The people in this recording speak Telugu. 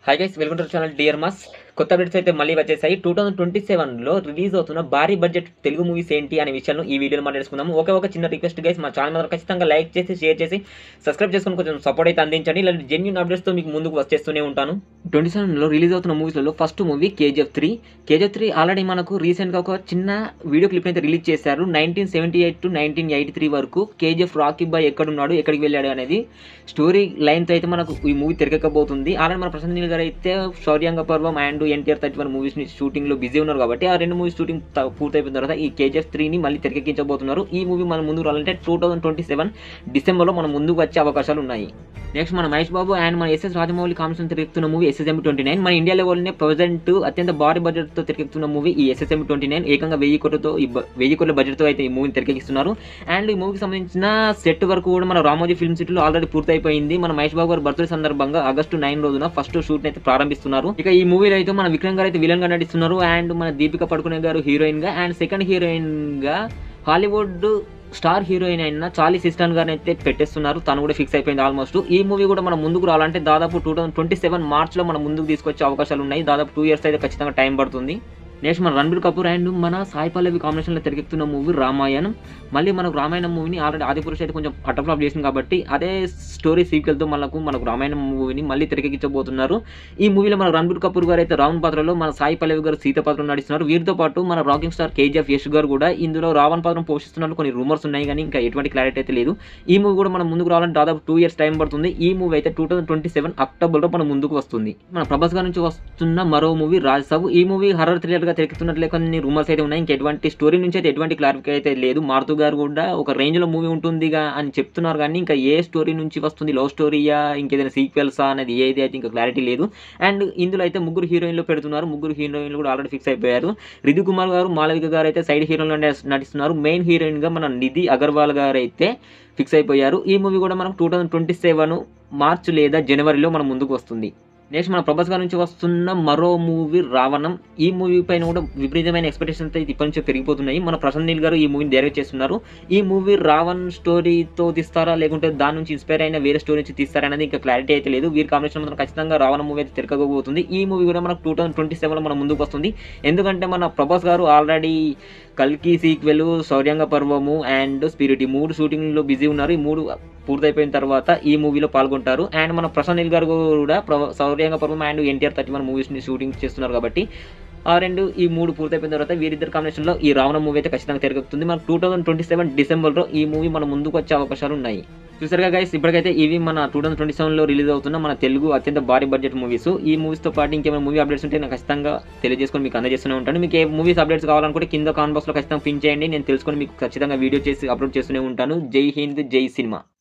high guys welcome to channel dear mass కొత్త అప్డేట్స్ అయితే మళ్ళీ వచ్చేసాయి టూ థౌసండ్ ట్వంటీ సెవెన్లో రిలీజ్ అవుతున్న భారీ బడ్జెట్ తెలుగు మూవీస్ ఏంటి అనే విషయాలను ఈ వీడియోలో మాట్లాడుకుందాము ఒకే ఒక చిన్న రిక్వెస్ట్ గైస్ మా ఛానల్ మాత్రం ఖచ్చితంగా లైక్ చేసి షేర్ చేసి సబ్స్క్రైబ్ చేసుకుని కొంచెం సపోర్ట్ అయితే అందించండి ఇలాంటి జెన్యున్ అప్డేట్స్తో మీకు ముందుకు వచ్చేస్తూనే ఉంటాను ట్వంటీ సెవెన్లో రిలీజ్ అవుతున్న మూవీస్లలో first movie KGF three KGF three already మనకు రీసెంట్గా ఒక చిన్న వీడియో క్లిప్ అయితే రిలీజ్ చేశారు nineteen seventy eight to nineteen eighty three వరకు కేజీఎఫ్ రాకీ బాయ్ ఎక్కడున్నాడు ఎక్కడికి వెళ్ళాడు అనేది స్టోరీ లైన్తో అయితే మనకు ఈ మూవీ తిరగకపోతుంది ఆల్రెడీ మన ప్రశాంత్ నీల్ గారు అయితే Shauryanga Parvam and NTR thirty one మూవీస్ని షూటింగ్లో బిజీ ఉన్నారు కాబట్టి ఆ రెండు మూవీస్ షూటింగ్ త- పూర్తయిపోయిన తర్వాత ఈ కేజీఎఫ్ త్రీని మళ్ళీ తెరకెక్కించబోతున్నారు ఈ మూవీ మన ముందుకు రావాలంటే టూ థౌసండ్ ట్వంటీ సెవెన్ డిసెంబర్లో మన ముందుకు వచ్చే అవకాశాలు ఉన్నాయి నెక్స్ట్ మన మహేష్ బాబు అండ్ మన ఎస్ఎస్ రాజమౌళి కాంబినేషన్ తిరుగుతున్న మూవీ ఎస్ఎస్ఎం ట్వంటీ నైన్ మన ఇండియా లెవెల్నే ప్రజెంట్ అత్యంత భారీ బడ్జెట్తో తెరకెక్కుతున్న మూవీ ఈ ఎస్ఎస్ఎం ట్వంటీ నైన్ ఏకంగా వెయ్యి కోట్లతో ఈ బ- వెయ్యి కోట్ల బడ్జెట్తో అయితే ఈ మూవీని తెరకెక్కిస్తున్నారు అండ్ ఈ మూవీకి సంబంధించిన సెట్ వరకు కూడా మన రామోజీ ఫిల్మ్ సిటీలో ఆల్రెడీ పూర్తయిపోయింది మన మహేష్ బాబు గారు బర్త్డే సందర్భంగా ఆగస్టు నైన్ రోజున ఫస్ట్ షూట్ అయితే ప్రారంభిస్తున్నారు ఇక ఈ మూవీలో అయితే మన విక్రమ్ గారు అయితే విలన్ గా నటిస్తున్నారు అండ్ మన దీపిక పడుకునే గారు హీరోయిన్ గా అండ్ సెకండ్ హీరోయిన్ గా హాలీవుడ్ స్టార్ హీరోయిన్ అయిన చార్లీ సిస్టన్ గారిని అయితే పెట్టేస్తున్నారు తను కూడా ఫిక్స్ అయిపోయింది ఆల్మోస్ట్ ఈ మూవీ కూడా మనం ముందుకు రావాలంటే దాదాపు టూ థౌసండ్ ట్వంటీ సెవెన్ మార్చ్లో మనం ముందుకు తీసుకొచ్చే అవకాశాలు ఉన్నాయి దాదాపు టూ ఇయర్స్ అయితే ఖచ్చితంగా టైం పడుతుంది నెక్స్ట్ మన రణబీర్ కపూర్ అండ్ మన సాయి పల్లవి కాంబినేషన్లో తెరకెక్కుతున్న మూవీ రామాయణం మళ్ళీ మనకు రామాయణం మూవీని ఆల్రెడీ ఆదిపురుష్ అయితే కొంచెం అటర్ఫ్లాప్ చేసింది కాబట్టి అదే స్టోరీ సీక్వెల్తో మనకు మనకు రామాయణం మూవీని మళ్ళీ తెరకెక్కించబోతున్నారు ఈ మూవీలో మన రణబీర్ కపూర్ గారు అయితే రావణ్ పాత్రలో మన సాయి పల్లవి గారు సీత పాత్ర నటిస్తున్నారు వీరితో పాటు మన రాకింగ్ స్టార్ కేజీఎఫ్ యశ్ గారు కూడా ఇందులో రావణ్ పాత్ర పోషిస్తున్నారు కొన్ని రూమర్స్ ఉన్నాయి కానీ ఇంకా ఎటువంటి క్లారిటీ అయితే లేదు ఈ మూవీ కూడా మనం ముందుకు రావాలంటే దాదాపు టూ ఇయర్స్ టైం పడుతుంది ఈ మూవీ అయితే టూ థౌసండ్ ట్వంటీ సెవెన్ అక్టోబర్లో మన ముందుకు వస్తుంది మన ప్రభాస్ గారి నుంచి వస్తున్న మరో మూవీ రాజ్ సాబ్ ఈ మూవీ హర్రర్ థ్రిల్లర్గా తెరకెక్కుతున్నట్లే కొన్ని రూమర్స్ అయితే ఉన్నాయి ఇంకా ఎటువంటి స్టోరీ నుంచి అయితే ఎటువంటి క్లారిఫికేషన్ అయితే లేదు మారుతు గారు కూడా ఒక రేంజ్లో మూవీ ఉంటుందిగా అని చెప్తున్నారు కానీ ఇంకా ఏ స్టోరీ నుంచి వస్తుంది లవ్ స్టోరీయా ఇంకేదైనా సీక్వెల్సా అనేది ఏది అయితే ఇంకా క్లారిటీ లేదు అండ్ ఇందులో అయితే ముగ్గురు హీరోయిన్లు పెడుతున్నారు ముగ్గురు హీరోయిన్లు కూడా ఆల్రెడీ ఫిక్స్ అయిపోయారు రిధు కుమార్ గారు మాలవిక గారు అయితే సైడ్ హీరోయిన్లు నటిస్తున్నారు మెయిన్ హీరోయిన్గా మన నిధి అగర్వాల్ గారు అయితే ఫిక్స్ అయిపోయారు ఈ మూవీ కూడా మనకు two thousand twenty seven March లేదా జనవరిలో మన ముందుకు వస్తుంది నెక్స్ట్ మన ప్రభాస్ గారి నుంచి వస్తున్న మరో మూవీ రావణం ఈ మూవీ పైన కూడా విపరీతమైన ఎక్స్పెక్టేషన్స్ అయితే ఇప్పటి నుంచి పెరిగిపోతున్నాయి మన ప్రశాంత్ నీల్ గారు ఈ మూవీని డైరెక్ట్ చేస్తున్నారు ఈ మూవీ రావణ్ స్టోరీతో తీస్తారా లేకుంటే దాని నుంచి ఇన్స్పైర్ అయిన వేరే స్టోరీ నుంచి తీస్తారా అనేది ఇంకా క్లారిటీ అయితే లేదు వీరి కాంబినేషన్ మాత్రం ఖచ్చితంగా రావణ మూవీ అయితే తిరగకపోతుంది ఈ మూవీ కూడా మనకు టూ థౌసండ్ ట్వంటీ సెవెన్లో మన ముందుకు వస్తుంది ఎందుకంటే మన ప్రభాస్ గారు ఆల్రెడీ కల్కి sequel Shauryanga Parvamu and Spirit ఈ మూడు షూటింగ్లో బిజీ ఉన్నారు ఈ మూడు పూర్తయిపోయిన తర్వాత ఈ మూవీలో పాల్గొంటారు అండ్ మన ప్రశాంత్ నీల్ గారు కూడా ప్ర- Shauryanga Parvam and NTR thirty one మూవీస్ని షూటింగ్ చేస్తున్నారు కాబట్టి ఆ రెండు ఈ మూడు పూర్తయిపోయిన తర్వాత వీరిద్దరు కాంబినేషన్లో ఈ రావణ మూవీ అయితే ఖచ్చితంగా తిరగతుంది మన టూ థౌసండ్ ట్వంటీ సెవెన్ డిసెంబర్లో ఈ మూవీ మన ముందుకు వచ్చే అవకాశాలు ఉన్నాయి చూసారుగా గైస్ ఇప్పటికైతే ఇవి మన టూ థౌసండ్ ట్వంటీ సెవెన్లో రిలీజ్ అవుతున్న మన తెలుగు అత్యంత భారీ బడ్జెట్ మూవీస్ ఈ మూవీస్తో పాటు ఇంకేమైనా మూవీ అప్డేట్స్ ఉంటే నాకు ఖచ్చితంగా తెలియజేసుకొని మీకు అందజేస్తూనే ఉంటాను మీకు ఏ మూవీస్ అప్డేట్స్ కావాలనుకుంటే కింద కాన్ బాక్స్లో ఖచ్చితంగా పిన్ చేయండి నేను తెలుసుకొని మీకు ఖచ్చితంగా వీడియో చేసి అప్లోడ్ చేస్తూనే ఉంటాను జై హింద్ జై సినిమా